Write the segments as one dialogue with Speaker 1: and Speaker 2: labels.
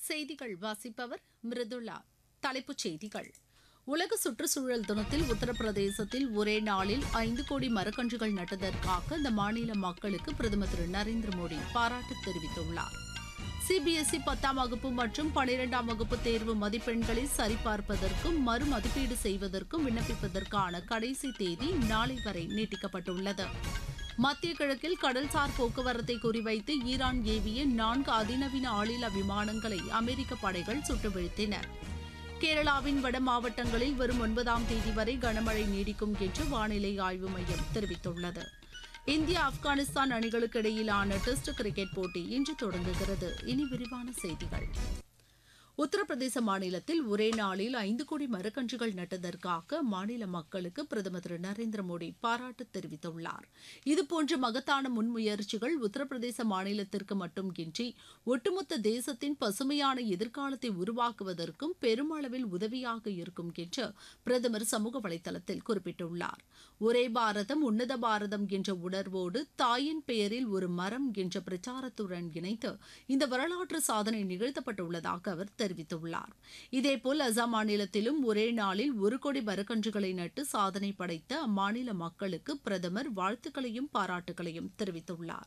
Speaker 1: செய்திகள் வாசிப்பவர் மிருதுளா தலைப்புச் செய்திகள் உலக சுற்றுச்சூழல் தினத்தில் உத்தரப்பிரதேசத்தில் ஒரே நாளில் ஐந்து கோடி மரக்கன்றுகள் நட்டதற்காக அந்த மாநில மக்களுக்கு பிரதமர் திரு நரேந்திர மோடி பாராட்டு தெரிவித்துள்ளார் சிபிஎஸ்இ பத்தாம் வகுப்பு மற்றும் பனிரெண்டாம் வகுப்பு தேர்வு மதிப்பெண்களை சரிபார்ப்பதற்கும் மறுமதிப்பீடு செய்வதற்கும் விண்ணப்பிப்பதற்கான கடைசி தேதி நாளை வரை நீட்டிக்கப்பட்டுள்ளது மத்திய கிழக்கில் கடல்சார் போக்குவரத்தை குறிவைத்து ஈரான் ஏவிய நான்கு அதிநவீன ஆளில்லா விமானங்களை அமெரிக்க படைகள் சுட்டு வீழ்த்தின கேரளாவின் வட மாவட்டங்களில் வரும் ஒன்பதாம் தேதி வரை கனமழை நீடிக்கும் என்று வானிலை ஆய்வு மையம் தெரிவித்துள்ளது இந்தியா ஆப்கானிஸ்தான் அணிகளுக்கு இடையிலான டெஸ்ட் கிரிக்கெட் போட்டி இன்று தொடங்குகிறது இனி விரிவான செய்திகள் உத்தரப்பிரதேச மாநிலத்தில் ஒரே நாளில் ஐந்து கோடி மரக்கன்றுகள் நட்டதற்காக மாநில மக்களுக்கு பிரதமர் திரு நரேந்திர மோடி பாராட்டு தெரிவித்துள்ளார் இதுபோன்ற மகத்தான முன்முயற்சிகள் உத்தரப்பிரதேச மாநிலத்திற்கு மட்டுமின்றி ஒட்டுமொத்த தேசத்தின் பசுமையான எதிர்காலத்தை உருவாக்குவதற்கும் பெருமளவில் உதவியாக இருக்கும் என்று பிரதமர் சமூக வலைதளத்தில் குறிப்பிட்டுள்ளார் ஒரே பாரதம் உன்னத பாரதம் என்ற உணர்வோடு தாயின் பெயரில் ஒரு மரம் என்ற பிரச்சாரத்துடன் இணைத்து இந்த வரலாற்று சாதனை நிகழ்த்தப்பட்டுள்ளதாக அவர் தெரிவித்துள்ளார் இதேபோல் அசாம் மாநிலத்திலும் ஒரே நாளில் ஒரு கோடி மரக்கன்றுகளை நட்டு சாதனை படைத்த அம்மாநில மக்களுக்கு பிரதமர் வாழ்த்துக்களையும் பாராட்டுகளையும் தெரிவித்துள்ளார்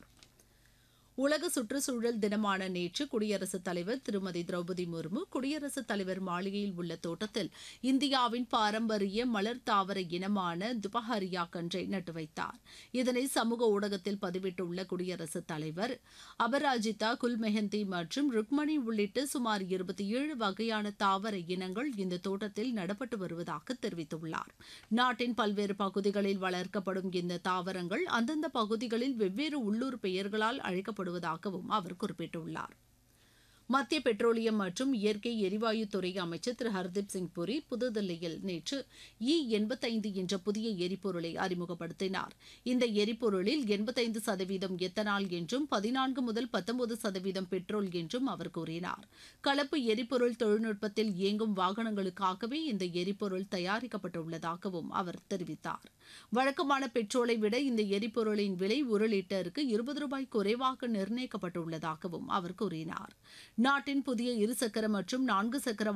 Speaker 1: உலக சுற்றுச்சூழல் தினமான நேற்று குடியரசுத் தலைவர் திருமதி திரௌபதி முர்மு குடியரசுத் தலைவர் மாளிகையில் உள்ள தோட்டத்தில் இந்தியாவின் பாரம்பரிய மலர் தாவர இனமான துபஹரியா கன்றை நட்டு வைத்தார் இதனை சமூக ஊடகத்தில் பதிவிட்டுள்ள குடியரசுத் தலைவர் அபராஜிதா குல்மெஹந்தி மற்றும் ருக்மணி உள்ளிட்ட சுமார் இருபத்தி ஏழு வகையான தாவர இனங்கள் இந்த தோட்டத்தில் நடப்பட்டு வருவதாக தெரிவித்துள்ளார் நாட்டின் பல்வேறு பகுதிகளில் வளர்க்கப்படும் இந்த தாவரங்கள் அந்தந்த பகுதிகளில் வெவ்வேறு உள்ளூர் பெயர்களால் அழைக்கப்படும் செயல்படுவதாகவும் அவர் குறிப்பிட்டுள்ளார் மத்திய பெட்ரோலியம் மற்றும் இயற்கை எரிவாயு துறை அமைச்சர் திரு ஹர்தீப் சிங் புரி புதுதில்லியில் நேற்று இ எண்பத்தைந்து என்ற புதிய எரிபொருளை அறிமுகப்படுத்தினார் இந்த எரிபொருளில் எண்பத்தைந்து சதவீதம் எத்தனால் என்றும் பதினான்கு முதல் பத்தொன்பது சதவீதம் பெட்ரோல் என்றும் அவர் கூறினார் கலப்பு எரிபொருள் தொழில்நுட்பத்தில் இயங்கும் வாகனங்களுக்காகவே இந்த எரிபொருள் தயாரிக்கப்பட்டுள்ளதாகவும் அவர் தெரிவித்தார் வழக்கமான பெட்ரோலை விட இந்த எரிபொருளின் விலை ஒரு லிட்டருக்கு இருபது ரூபாய் குறைவாக நிர்ணயிக்கப்பட்டுள்ளதாகவும் அவர் கூறினார் நாட்டின் புதிய இருசக்கர மற்றும் நான்கு சக்கர